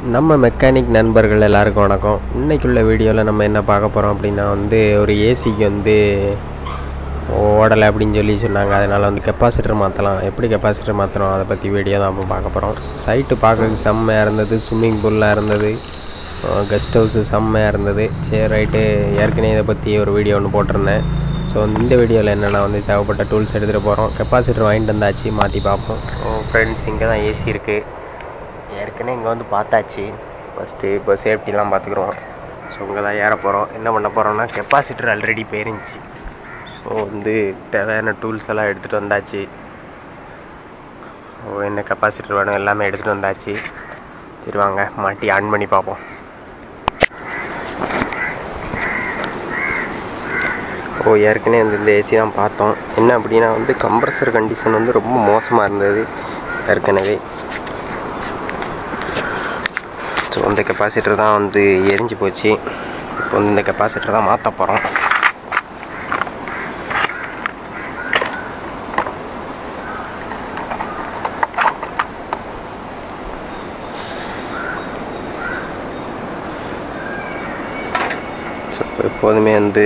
நம்ம மெக்கானிக் நண்பர்கள் எல்லாருக்கும் வணக்கம் இன்றைக்குள்ள வீடியோவில் நம்ம என்ன பார்க்க போகிறோம் அப்படின்னா வந்து ஒரு ஏசிக்கு வந்து ஓடலை அப்படின்னு சொல்லி சொன்னாங்க அதனால் வந்து கெப்பாசிட்டர் மாற்றலாம் எப்படி கெப்பாசிட்டர் மாற்றணும் அதை பற்றி வீடியோ தான் இப்போ பார்க்க போகிறோம் சைட்டு பார்க்கறதுக்கு செம்மையாக இருந்தது ஸ்விம்மிங் பூல்லாம் இருந்தது கெஸ்ட் ஹவுஸு செம்மையாக இருந்தது சரி ரைட்டு ஏற்கனவே இதை பற்றி ஒரு வீடியோ ஒன்று போட்டிருந்தேன் ஸோ இந்த வீடியோவில் என்னென்னா வந்து தேவைப்பட்ட டூல்ஸ் எடுத்துகிட்டு போகிறோம் கெப்பாசிட்டர் வாங்கிட்டு வந்தாச்சு மாற்றி பார்ப்போம் ஃப்ரெண்ட்ஸ் இங்கே தான் ஏசி இருக்குது ஏற்கனவே இங்கே வந்து பார்த்தாச்சு ஃபஸ்ட்டு இப்போ சேஃப்டிலாம் பார்த்துக்குறோம் ஸோ இங்கே தான் ஏற போகிறோம் என்ன பண்ண போகிறோம்னா கெப்பாசிட்டர் ஆல்ரெடி போயிருந்துச்சு ஸோ வந்து தேவையான டூல்ஸ் எல்லாம் எடுத்துகிட்டு வந்தாச்சு ஸோ என்ன கெப்பாசிட்டர் வேணும் எல்லாமே எடுத்துகிட்டு வந்தாச்சு சரி வாங்க மாட்டி ஆன் பண்ணி பார்ப்போம் ஓ ஏற்கனவே வந்து இந்த ஏசி தான் பார்த்தோம் என்ன அப்படின்னா வந்து கம்ப்ரஸர் கண்டிஷன் வந்து ரொம்ப மோசமாக இருந்தது ஏற்கனவே ஸோ இந்த கெப்பாசிட்டர் தான் வந்து எரிஞ்சு போச்சு இப்போ வந்து இந்த கெப்பாசிட்டர் தான் மாற்ற போகிறோம் ஸோ எப்போதுமே வந்து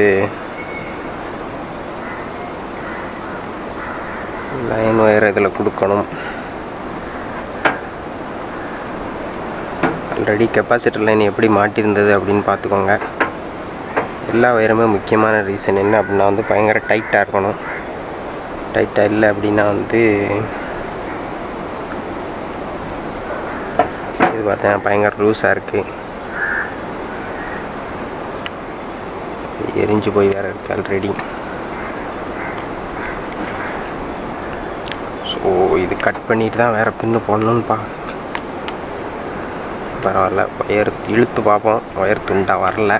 லைன் ஒயர் இதில் கொடுக்கணும் ஆல்ரெடி கெப்பாசிட்டர் லைன் எப்படி மாட்டியிருந்தது அப்படின்னு பார்த்துக்கோங்க எல்லா வயருமே முக்கியமான ரீசன் என்ன அப்படின்னா வந்து பயங்கர டைட்டாக இருக்கணும் டைட்டாக இல்லை அப்படின்னா வந்து இது பார்த்தேன் பயங்கர லூஸாக இருக்குது எரிஞ்சு போய் வேறு இருக்குது ஆல்ரெடி ஸோ இது கட் பண்ணிட்டு தான் வேறு பின்னு போடணும்னு பா பரவாயில்ல ஒயர் இழுத்து பார்ப்போம் ஒயர் துண்டா வரல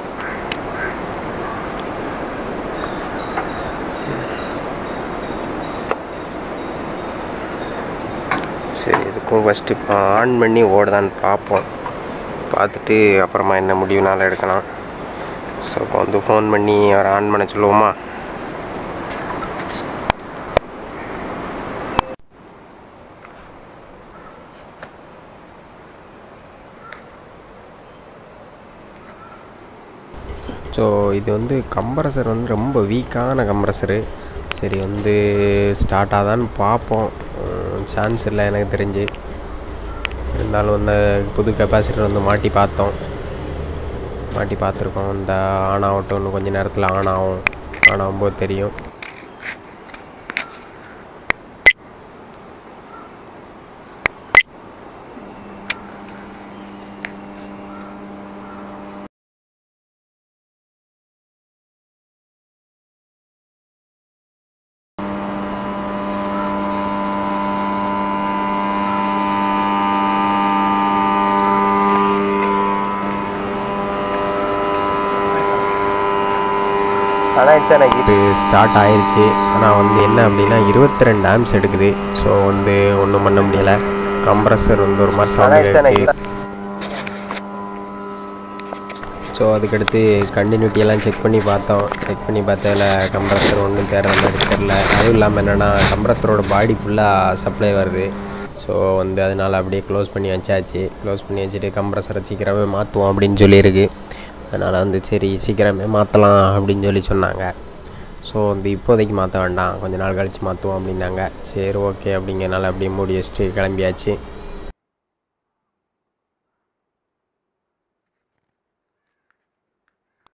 சரி இதுக்கும் ஃபஸ்ட்டு இப்போ ஆன் பண்ணி ஓடுதான்னு பார்ப்போம் பார்த்துட்டு அப்புறமா என்ன முடிவுனால எடுக்கலாம் ஸோ இப்போ வந்து ஃபோன் பண்ணி அவரை ஆன் பண்ண சொல்லுவோமா ஸோ இது வந்து கம்ப்ரஸர் வந்து ரொம்ப வீக்கான கம்ப்ரஸரு சரி வந்து ஸ்டார்ட் ஆதான்னு பார்ப்போம் சான்ஸ் இல்லை எனக்கு தெரிஞ்சு இருந்தாலும் இந்த புது கெப்பாசிட்டர் வந்து மாட்டி பார்த்தோம் மாட்டி பார்த்துருக்கோம் இந்த ஆன் ஆகட்டும் இன்னும் கொஞ்சம் நேரத்தில் ஆன் ஆகும் ஆன் ஆகும்போது தெரியும் இது ஸ்டார்ட் ஆயிடுச்சு ஆனால் வந்து என்ன அப்படின்னா இருபத்தி ரெண்டு ஆம்ஸ் எடுக்குது ஸோ வந்து ஒன்றும் பண்ண முடியலை கம்ப்ரஸர் வந்து ஒரு மாதிரி சவுண்ட் ஸோ அதுக்கடுத்து கண்டினியூட்டி எல்லாம் செக் பண்ணி பார்த்தோம் செக் பண்ணி பார்த்ததில் கம்ப்ரஸர் ஒன்றும் தேர்ற மாதிரி தெரில அதுவும் இல்லாமல் என்னென்னா கம்ப்ரஸரோட பாடி ஃபுல்லாக சப்ளை வருது ஸோ வந்து அதனால் அப்படியே க்ளோஸ் பண்ணி வச்சாச்சு க்ளோஸ் பண்ணி வச்சுட்டு கம்ப்ரஸரை சீக்கிரமே மாற்றுவோம் அப்படின்னு சொல்லியிருக்கு அதனால் வந்து சரி சீக்கிரமே மாற்றலாம் அப்படின்னு சொல்லி சொன்னாங்க ஸோ வந்து இப்போதைக்கு மாற்ற வேண்டாம் கொஞ்ச நாள் கழித்து மாற்றுவோம் அப்படின்னாங்க சரி ஓகே அப்படிங்கிறனால அப்படியே மூடி வச்சுட்டு கிளம்பியாச்சு